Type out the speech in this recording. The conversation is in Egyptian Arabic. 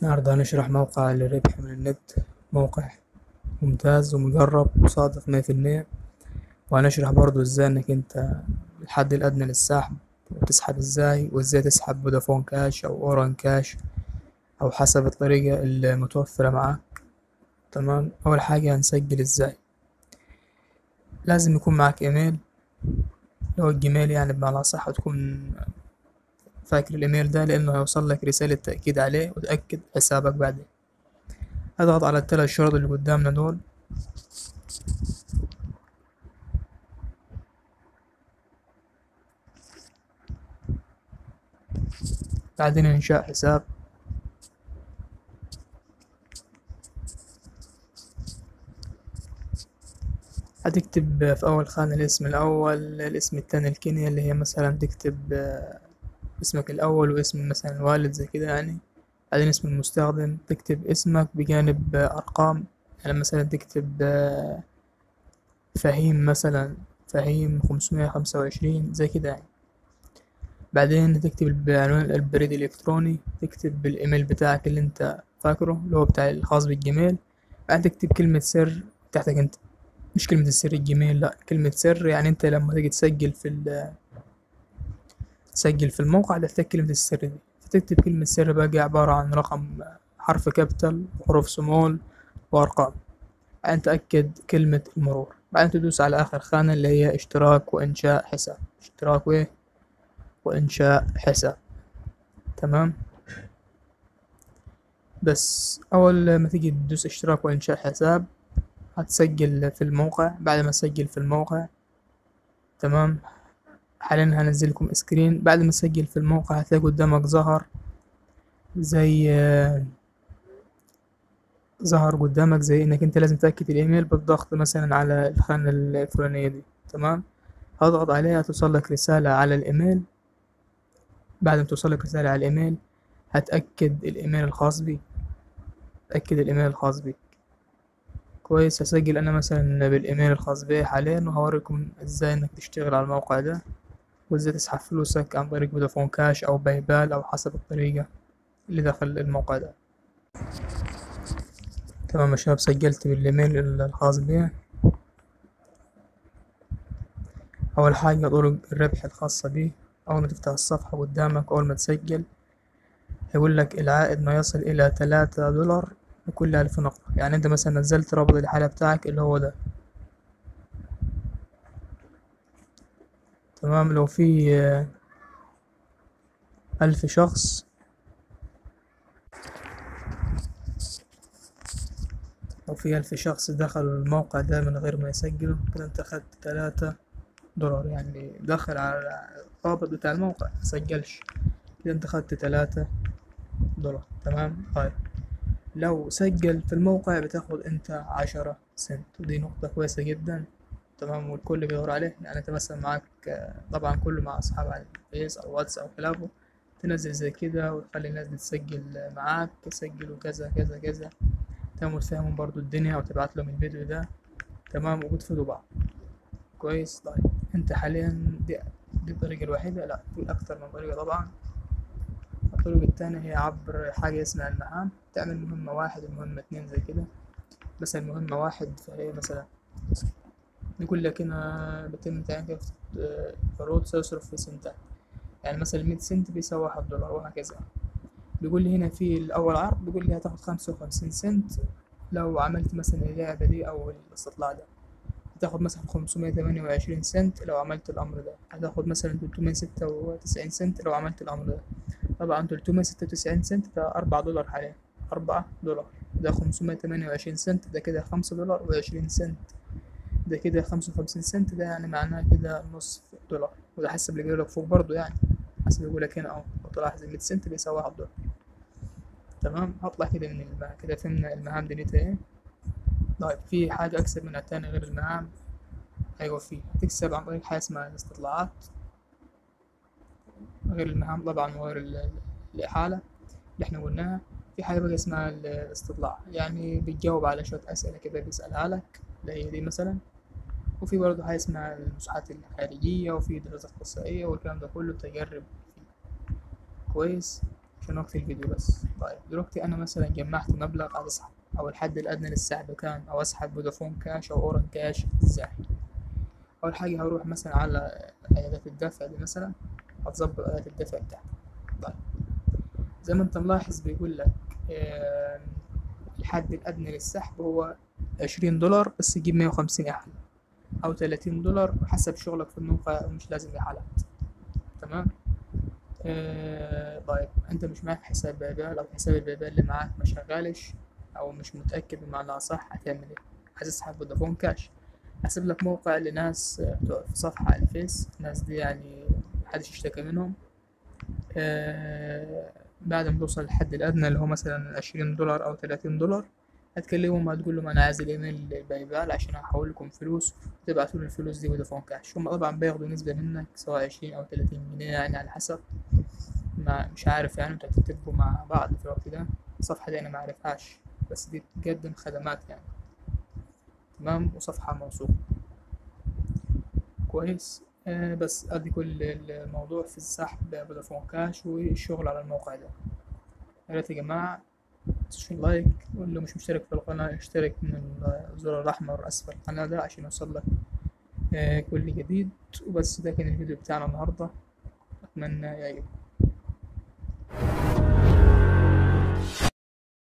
النهاردة هنشرح موقع للربح من النت موقع ممتاز ومجرب وصادق مية في المية وهنشرح برضو ازاي انك انت الحد الأدنى للسحب وتسحب ازاي وازاي تسحب فودافون كاش أو أوران كاش أو حسب الطريقة المتوفرة معاك تمام أول حاجة هنسجل ازاي لازم يكون معاك ايميل اللي هو الجيميل يعني بمعنى أصح تكون فاكر الايميل ده لانه هيوصل لك رسالة تأكيد عليه وتأكد حسابك بعدين اضغط على التلات شرط اللي قدامنا دول بعدين انشاء حساب هتكتب في أول خانة الاسم الأول الاسم التاني الكنية اللي هي مثلا تكتب اسمك الأول واسم مثلا الوالد زي كده يعني بعدين اسم المستخدم تكتب اسمك بجانب أرقام يعني مثلا تكتب فهيم مثلا فهيم خمسمية خمسة وعشرين زي كده يعني بعدين تكتب بعنوان البريد الإلكتروني تكتب بالإيميل بتاعك اللي أنت فاكره اللي هو بتاع الخاص بالجيميل بعدين تكتب كلمة سر بتاعتك أنت مش كلمة السر الجيميل لأ كلمة سر يعني أنت لما تيجي تسجل في ال تسجل في الموقع تحتاج كلمة السر دي فتكتب كلمة سر بقى عبارة عن رقم حرف كابيتال وحروف سمول وأرقام بعدين تأكد كلمة المرور بعدين تدوس على آخر خانة اللي هي اشتراك وإنشاء حساب اشتراك وإيه وإنشاء حساب تمام بس أول ما تيجي تدوس اشتراك وإنشاء حساب هتسجل في الموقع بعد ما تسجل في الموقع تمام حاليا هنزل لكم سكرين بعد ما تسجل في الموقع هتلاقي قدامك ظهر زي ظهر قدامك زي انك انت لازم تأكد الايميل بالضغط مثلا على الخانة الفلانية دي تمام هضغط عليها هتوصلك رسالة على الايميل بعد ما توصلك رسالة على الايميل هتأكد الايميل الخاص بيك تأكد الايميل الخاص بيك كويس هسجل انا مثلا بالايميل الخاص بي حاليا وهوريكم ازاي انك تشتغل على الموقع ده وازاي تسحب فلوسك عن طريق فودافون كاش او باي بال او حسب الطريقة اللي داخل الموقع ده تمام يا شباب سجلت بالايميل الخاص بي اول حاجة طرق الربح الخاصة بيه اول ما تفتح الصفحة قدامك اول ما تسجل هيقول لك العائد ما يصل الى تلاتة دولار لكل ألف نقطة يعني انت مثلا نزلت رابط الحالة بتاعك اللي هو ده تمام لو في ألف شخص لو في ألف شخص دخلوا الموقع ده من غير ما يسجلوا كده انت خدت تلاتة دولار يعني دخل على الرابط بتاع الموقع مسجلش كده انت خدت تلاتة دولار تمام طيب لو سجل في الموقع بتاخد انت عشرة سنت ودي نقطة كويسة جدا تمام والكل بيدور عليه يعني انت مثلا معاك طبعا كله مع اصحاب على الفيس او واتس او خلافه تنزل زي كده وتخلي الناس دي تسجل معاك تسجلوا كذا كذا كذا تمام وتفهموا برضو الدنيا وتبعت لهم الفيديو ده تمام وبتفيدوا بعض كويس طيب انت حاليا دي, دي الطريقة الوحيدة لا في اكتر من طريقة طبعا الطرق التانية هي عبر حاجة اسمها المهام تعمل مهمة واحد ومهمة اتنين زي كده مثلا مهمة واحد فهي مثلا يقول لك هنا بيتم تعيين عروض سيصرف في سنتات يعني مثلا مية سنت بيساوي واحد دولار وهكذا بيقول لي هنا في الأول عرض بيقول لي هتاخد خمسة وخمسين سنت لو عملت مثلا اللعبة دي أو الاستطلاع ده هتاخد مثلا خمسمية تمانية وعشرين سنت لو عملت الأمر ده هتاخد مثلا تلتمية ستة وتسعين سنت لو عملت الأمر ده طبعا تلتمية ستة وتسعين سنت ده أربعة دولار حاليا أربعة دولار ده خمسمية تمانية وعشرين سنت ده كده خمسة دولار وعشرين سنت ده كده خمسة وخمسين سنت ده يعني معناه كده نص دولار وده حسب اللي جايلك فوق برضه يعني حسب يقولك هنا أهو تلاحظ مية سنت بيساوي واحد دولار تمام هطلع كده من المهام كده فهمنا المهام دنيتها ايه طيب في حاجة أكسب منها تاني غير المهام أيوة في هتكسب عن طريق حاجة اسمها الاستطلاعات غير المهام طبعا وغير الإحالة اللي احنا قلناها في حاجة بقى اسمها الاستطلاع يعني بتجاوب على شوية أسئلة كده بيسألها لك اللي هي دي مثلا وفي برضه حاجة اسمها المساحات الخارجية وفي دراسات قصائية والكلام ده كله تجرب فيه كويس عشان وقت الفيديو بس طيب دلوقتي انا مثلا جمعت مبلغ عايز اسحب او الحد الادنى للسحب كام او اسحب فودافون كاش او اورنج كاش ازاي اول حاجه هروح مثلا على عيادات الدفع دي مثلا هتظبط عيادات الدفع بتاعتك طيب زي ما انت ملاحظ بيقول لك آم، الحد الادنى للسحب هو عشرين دولار بس يجيب مية وخمسين احلى او تلاتين دولار حسب شغلك في الموقع مش لازم احالات تمام آه طيب انت مش معاك حساب بايبال او حساب البايبال اللي معاك ما شغالش او مش متاكد بمعنى صح هتعمل ايه عايز تسحب فودافون كاش هسيب لك موقع لناس آه، بتوع في صفحة على الفيس الناس دي يعني محدش يشتكى منهم آه بعد ما توصل للحد الأدنى اللي هو مثلا عشرين دولار أو تلاتين دولار هتكلمهم هتقول لهم أنا عايز الإيميل البايبال عشان هحول لكم فلوس وتبعتوا لي الفلوس دي فودافون كاش هم طبعا بياخدوا نسبة منك سواء عشرين أو تلاتين جنيه يعني على حسب ما مش عارف يعني انتوا هتتفقوا مع بعض في الوقت ده الصفحة دي أنا معرفهاش بس دي بتقدم خدمات يعني تمام وصفحة موثوقة كويس آه بس ادي كل الموضوع في السحب فودافون كاش والشغل على الموقع ده يا ريت يا جماعة تشوفوا لايك واللي مش مشترك في القناة اشترك من الزر الأحمر أسفل القناة ده عشان يوصلك آه كل جديد وبس ده كان الفيديو بتاعنا النهاردة أتمنى يعجبكم